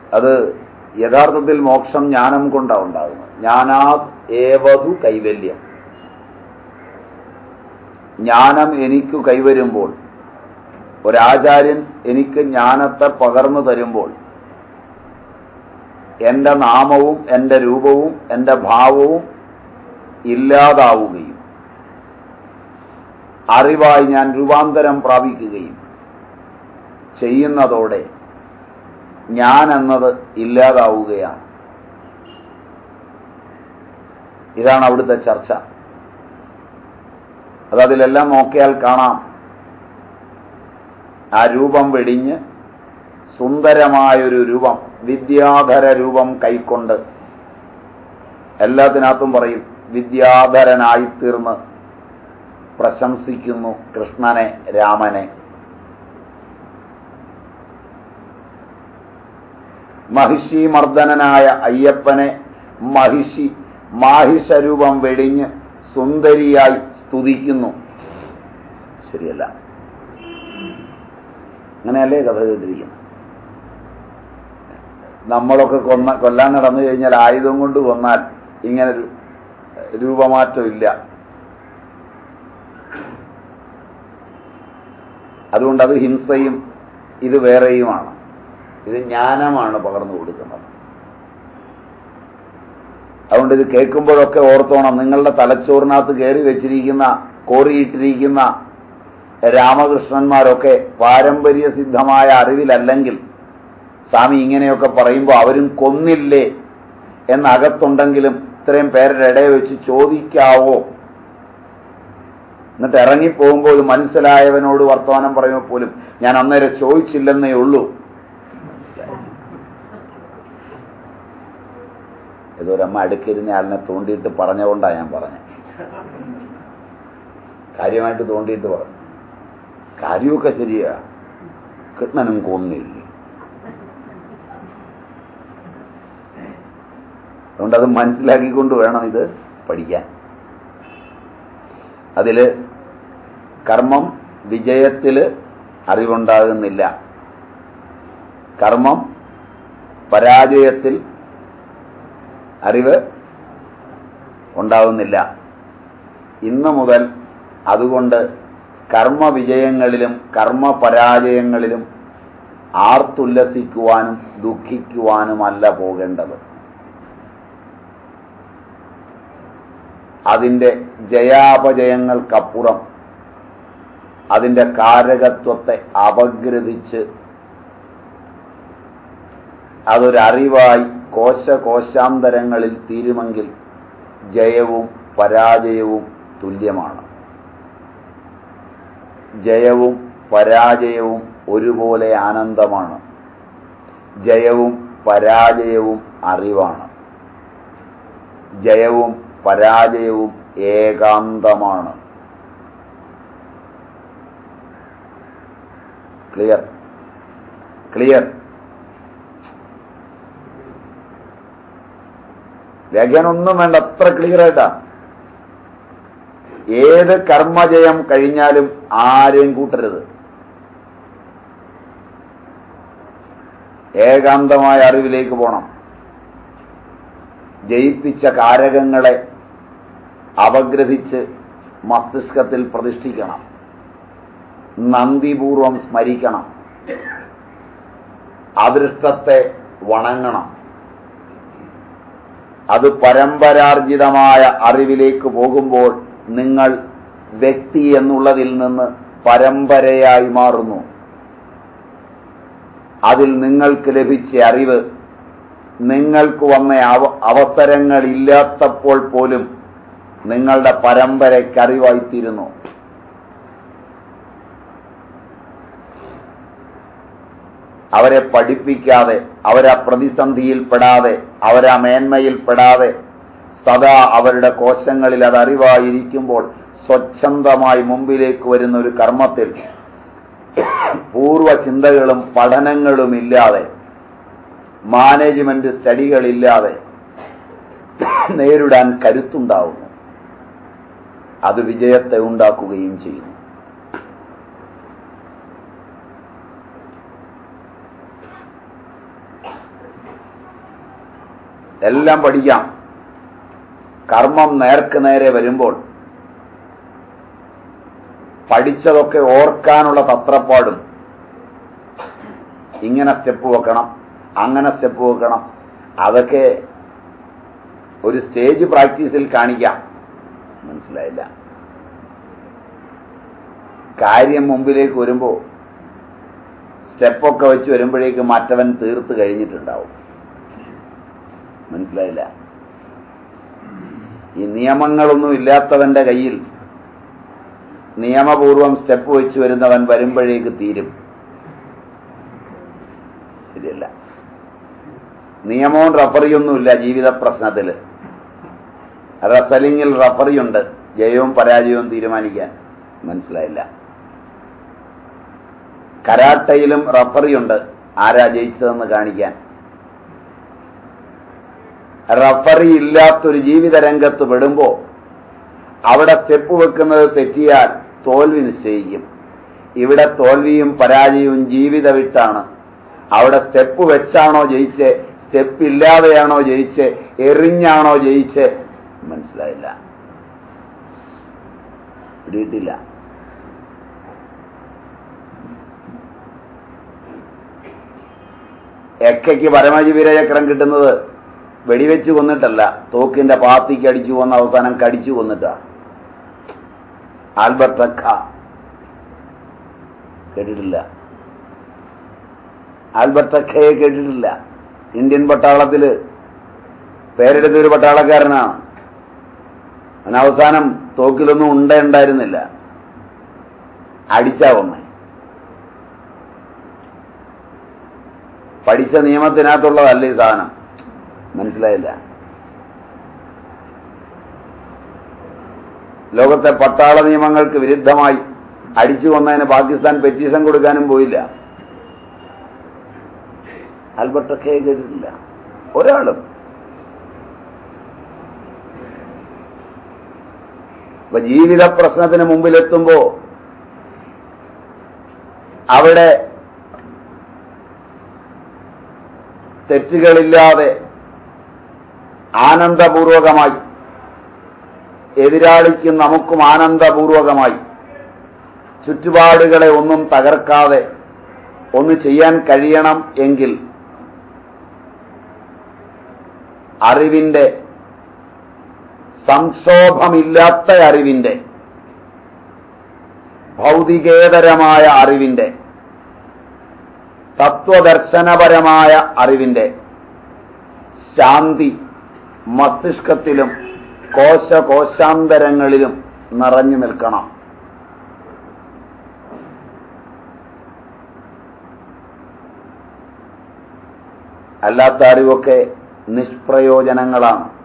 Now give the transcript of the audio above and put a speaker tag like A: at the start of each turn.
A: അത് യഥാർത്ഥത്തിൽ മോക്ഷം ജ്ഞാനം കൊണ്ടാണ് ഉണ്ടാകുന്നത് ജ്ഞാനാത് ഏവതു കൈവല്യം ജ്ഞാനം എനിക്ക് കൈവരുമ്പോൾ ഒരാചാര്യൻ എനിക്ക് ജ്ഞാനത്തെ പകർന്നു തരുമ്പോൾ എന്റെ നാമവും എന്റെ രൂപവും എന്റെ ഭാവവും ഇല്ലാതാവുകയും അറിവായി ഞാൻ രൂപാന്തരം പ്രാപിക്കുകയും ചെയ്യുന്നതോടെ ഞാൻ എന്നത് ഇല്ലാതാവുകയാണ് ഇതാണ് അവിടുത്തെ ചർച്ച അതതിലെല്ലാം നോക്കിയാൽ കാണാം ആ രൂപം വെടിഞ്ഞ് സുന്ദരമായൊരു രൂപം വിദ്യാധര രൂപം കൈക്കൊണ്ട് എല്ലാത്തിനകത്തും പറയും വിദ്യാധരനായിത്തീർന്ന് പ്രശംസിക്കുന്നു കൃഷ്ണനെ രാമനെ മഹിഷി മർദ്ദനനായ അയ്യപ്പനെ മഹിഷി മാഹിഷരൂപം വെടിഞ്ഞ് സുന്ദരിയായി സ്തുതിക്കുന്നു ശരിയല്ല അങ്ങനെയല്ലേ കഥ കേട്ടിരിക്കുന്നത് നമ്മളൊക്കെ കൊന്ന കൊല്ലാൻ നടന്നു കഴിഞ്ഞാൽ ആയുധം കൊണ്ട് കൊന്നാൽ ഇങ്ങനൊരു രൂപമാറ്റം ഇല്ല അതുകൊണ്ട് അത് ഹിംസയും ഇത് വേറെയുമാണ് ഇത് ജ്ഞാനമാണ് പകർന്നു കൊടുക്കുന്നത് അതുകൊണ്ട് ഇത് കേൾക്കുമ്പോഴൊക്കെ ഓർത്തോണം നിങ്ങളുടെ തലച്ചോറിനകത്ത് കയറി വെച്ചിരിക്കുന്ന കോറിയിട്ടിരിക്കുന്ന രാമകൃഷ്ണന്മാരൊക്കെ പാരമ്പര്യ സിദ്ധമായ അറിവിലല്ലെങ്കിൽ സ്വാമി ഇങ്ങനെയൊക്കെ പറയുമ്പോൾ അവരും കൊന്നില്ലേ എന്നകത്തുണ്ടെങ്കിലും ഇത്രയും പേരുടെ ഇടയിൽ വെച്ച് ചോദിക്കാവോ എന്നിട്ട് ഇറങ്ങിപ്പോകുമ്പോൾ ഇത് മനസ്സിലായവനോട് വർത്തമാനം പറയുമ്പോൾ പോലും ഞാൻ അന്നേരം ചോദിച്ചില്ലെന്നേ ഉള്ളൂ ഏതൊരമ്മ അടുക്കിരുന്ന ആളിനെ തോണ്ടിയിട്ട് പറഞ്ഞുകൊണ്ടാണ് ഞാൻ പറഞ്ഞത് കാര്യമായിട്ട് തോണ്ടിയിട്ട് പറഞ്ഞു കാര്യമൊക്കെ ശരിയാ കൃഷ്ണനും കൊന്നില്ലേ അതുകൊണ്ട് അത് മനസ്സിലാക്കിക്കൊണ്ട് വേണം ഇത് പഠിക്കാൻ അതില് കർമ്മം വിജയത്തില് അറിവുണ്ടാകുന്നില്ല കർമ്മം പരാജയത്തിൽ അറിവ് ഉണ്ടാകുന്നില്ല ഇന്ന് മുതൽ അതുകൊണ്ട് കർമ്മ വിജയങ്ങളിലും കർമ്മ പരാജയങ്ങളിലും ആർത്തുല്ലസിക്കുവാനും ദുഃഖിക്കുവാനുമല്ല പോകേണ്ടത് അതിന്റെ ജയാപജയങ്ങൾക്കപ്പുറം അതിന്റെ കാരകത്വത്തെ അപഗ്രഥിച്ച് അതൊരറിവായി കോശകോശാന്തരങ്ങളിൽ തീരുമെങ്കിൽ ജയവും പരാജയവും തുല്യമാണ് ജയവും പരാജയവും ഒരുപോലെ ആനന്ദമാണ് ജയവും പരാജയവും അറിവാണ് ജയവും പരാജയവും ഏകാന്തമാണ് ക്ലിയർ ക്ലിയർ വ്യാഖ്യാനം ഒന്നും വേണ്ട അത്ര ക്ലിയർ ആയിട്ടാ ഏത് കർമ്മജയം കഴിഞ്ഞാലും ആരെയും കൂട്ടരുത് ഏകാന്തമായ അറിവിലേക്ക് പോണം ജയിപ്പിച്ച കാരകങ്ങളെ അപഗ്രഹിച്ച് മസ്തിഷ്കത്തിൽ പ്രതിഷ്ഠിക്കണം നന്ദിപൂർവം സ്മരിക്കണം അദൃഷ്ടത്തെ വണങ്ങണം അത് പരമ്പരാർജിതമായ അറിവിലേക്ക് പോകുമ്പോൾ നിങ്ങൾ വ്യക്തി എന്നുള്ളതിൽ നിന്ന് പരമ്പരയായി മാറുന്നു അതിൽ നിങ്ങൾക്ക് ലഭിച്ച അറിവ് നിങ്ങൾക്ക് വന്ന അവ അവസരങ്ങളില്ലാത്തപ്പോൾ പോലും നിങ്ങളുടെ പരമ്പരയ്ക്ക് അറിവായിത്തീരുന്നു അവരെ പഠിപ്പിക്കാതെ അവരാ പ്രതിസന്ധിയിൽപ്പെടാതെ അവരാ മേന്മയിൽപ്പെടാതെ സദാ അവരുടെ കോശങ്ങളിൽ അത് അറിവായിരിക്കുമ്പോൾ സ്വച്ഛന്തമായി മുമ്പിലേക്ക് വരുന്ന ഒരു കർമ്മത്തിൽ പൂർവ ചിന്തകളും പഠനങ്ങളും ഇല്ലാതെ മാനേജ്മെന്റ് സ്റ്റഡികളില്ലാതെ നേരിടാൻ കരുത്തുണ്ടാവുന്നു അത് വിജയത്തെ ഉണ്ടാക്കുകയും ചെയ്യുന്നു എല്ലാം പഠിക്കാം കർമ്മം നേർക്ക് നേരെ വരുമ്പോൾ പഠിച്ചതൊക്കെ ഓർക്കാനുള്ള തത്രപ്പാടും ഇങ്ങനെ സ്റ്റെപ്പ് വെക്കണം അങ്ങനെ സ്റ്റെപ്പ് വെക്കണം അതൊക്കെ ഒരു സ്റ്റേജ് പ്രാക്ടീസിൽ കാണിക്കാം മനസ്സിലായില്ല കാര്യം മുമ്പിലേക്ക് വരുമ്പോൾ സ്റ്റെപ്പൊക്കെ വെച്ച് വരുമ്പോഴേക്ക് മറ്റവൻ തീർത്ത് കഴിഞ്ഞിട്ടുണ്ടാവും മനസ്സിലായില്ല ഈ നിയമങ്ങളൊന്നും ഇല്ലാത്തവന്റെ കയ്യിൽ നിയമപൂർവം സ്റ്റെപ്പ് വെച്ച് വരുന്നവൻ വരുമ്പോഴേക്ക് തീരും ശരിയല്ല നിയമവും റഫറിയൊന്നുമില്ല ജീവിത പ്രശ്നത്തിൽ റസലിങ്ങിൽ റഫറിയുണ്ട് ജയവും പരാജയവും തീരുമാനിക്കാൻ മനസ്സിലായില്ല കരാട്ടയിലും റഫറിയുണ്ട് ആരാ ജയിച്ചതെന്ന് കാണിക്കാൻ റഫറി ഇല്ലാത്തൊരു ജീവിത രംഗത്ത് പെടുമ്പോ അവിടെ സ്റ്റെപ്പ് വെക്കുന്നത് തെറ്റിയാൽ തോൽവി നിശ്ചയിക്കും ഇവിടെ തോൽവിയും പരാജയവും ജീവിത വിട്ടാണ് അവിടെ സ്റ്റെപ്പ് വെച്ചാണോ ജയിച്ച് സ്റ്റെപ്പ് ഇല്ലാതെയാണോ ജയിച്ച് എറിഞ്ഞാണോ ജയിച്ച് മനസ്സിലായില്ല പിടിയിട്ടില്ല എക്കയ്ക്ക് പരമജീവിരചക്രം കിട്ടുന്നത് വെടിവെച്ച് കൊന്നിട്ടല്ല തോക്കിന്റെ പാത്തിക്ക് അടിച്ചു കൊന്ന അവസാനം കടിച്ചു കൊന്നിട്ടാ ആൽബർട്ട് അക്ക കേട്ടിട്ടില്ല ആൽബർട്ട് അക്കയെ കേട്ടിട്ടില്ല ഇന്ത്യൻ പട്ടാളത്തില് പേരെടുത്ത ഒരു പട്ടാളക്കാരനാണ് അവസാനം തോക്കിലൊന്നും ഉണ്ട ഉണ്ടായിരുന്നില്ല അടിച്ചാ കൊന്നേ പഠിച്ച നിയമത്തിനകത്തുള്ളതല്ല ഈ സാധനം മനസ്സിലായില്ല ലോകത്തെ പട്ടാള നിയമങ്ങൾക്ക് വിരുദ്ധമായി അടിച്ചു കൊന്നതിന് പാകിസ്ഥാൻ പെറ്റീഷൻ കൊടുക്കാനും പോയില്ല ആൽബർട്ടൊക്കെ കേട്ടിട്ടില്ല ഒരാളും അപ്പൊ ജീവിത പ്രശ്നത്തിന് മുമ്പിലെത്തുമ്പോ അവിടെ തെറ്റുകളില്ലാതെ ആനന്ദപൂർവകമായി എതിരാളിക്കും നമുക്കും ആനന്ദപൂർവകമായി ചുറ്റുപാടുകളെ ഒന്നും തകർക്കാതെ ഒന്ന് ചെയ്യാൻ കഴിയണം എങ്കിൽ അറിവിന്റെ സംക്ഷോഭമില്ലാത്ത അറിവിന്റെ ഭൗതികേതരമായ അറിവിന്റെ തത്വദർശനപരമായ അറിവിന്റെ ശാന്തി മസ്തിഷ്കത്തിലും കോശകോശാന്തരങ്ങളിലും നിറഞ്ഞു നിൽക്കണം അല്ലാത്ത അറിവൊക്കെ നിഷ്പ്രയോജനങ്ങളാണ്